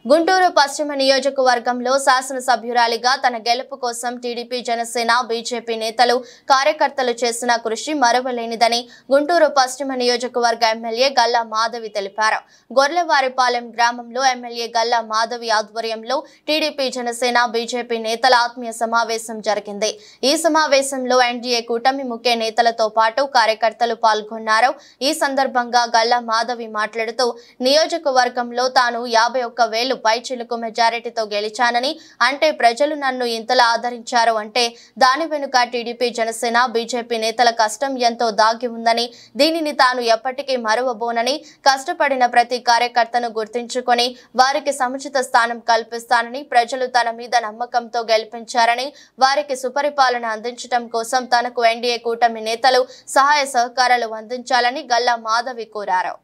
గుంటూరు పశ్చిమ నియోజకవర్గంలో శాసనసభ్యురాలిగా తన గెలుపు కోసం టీడీపీ జనసేన బీజేపీ నేతలు కార్యకర్తలు చేసిన కృషి మరువలేనిదని గుంటూరు పశ్చిమ నియోజకవర్గ ఎమ్మెల్యే గల్లా మాధవి తెలిపారు గొర్లెవారిపాలెం గ్రామంలో ఎమ్మెల్యే గల్లా మాధవి ఆధ్వర్యంలో టీడీపీ జనసేన బీజేపీ నేతల ఆత్మీయ సమావేశం జరిగింది ఈ సమావేశంలో ఎన్డీఏ కూటమి ముఖ్య నేతలతో పాటు కార్యకర్తలు పాల్గొన్నారు ఈ సందర్భంగా గల్లా మాధవి మాట్లాడుతూ నియోజకవర్గంలో తాను యాభై ఒక్క వేలు పైచిలుకు మెజారిటీతో గెలిచానని అంటే ప్రజలు నన్ను ఇంతలా ఆదరించారు అంటే దాని వెనుక టీడీపీ జనసేన బీజేపీ నేతల కష్టం ఎంతో దాగి ఉందని దీనిని తాను ఎప్పటికీ మరువబోనని కష్టపడిన ప్రతి కార్యకర్తను గుర్తించుకొని వారికి సముచిత స్థానం కల్పిస్తానని ప్రజలు తన మీద నమ్మకంతో గెలిపించారని వారికి సుపరిపాలన అందించడం కోసం తనకు ఎన్డీఏ కూటమి నేతలు సహాయ సహకారాలు అందించాలని గల్లా మాధవి కోరారు